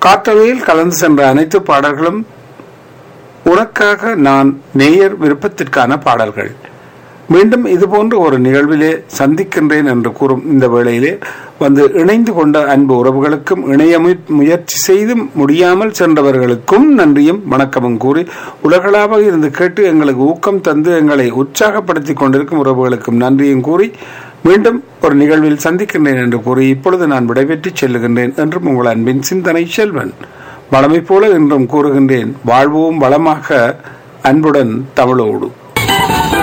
காற்றவையில் கலந்து சென்ற அனைத்து பாடல்களும் உனக்காக நான் நேயர் விருப்பத்திற்கான பாடல்கள் மீண்டும் இதுபோன்ற ஒரு நிகழ்விலே சந்திக்கின்றேன் என்று கூறும் இந்த வேளையிலே வந்து இணைந்து கொண்ட அன்பு உறவுகளுக்கும் இணைய முய- முயற்சி செய்தும் முடியாமல் சென்றவர்களுக்கும் நன்றியும் வணக்கமும் கூறி உலகளாக இருந்து கேட்டு எங்களுக்கு ஊக்கம் தந்து எங்களை உற்சாகப்படுத்திக் கொண்டிருக்கும் உறவுகளுக்கும் நன்றியும் கூறி மீண்டும் ஒரு நிகழ்வில் சந்திக்கின்றேன் என்று கூறி இப்பொழுது நான் விடைபெற்று செல்லுகின்றேன் என்றும் உங்கள் அன்பின் சிந்தனை செல்வன் வளமை போல என்றும் கூறுகின்றேன் வாழ்வோம் வளமாக அன்புடன் தமிழோடு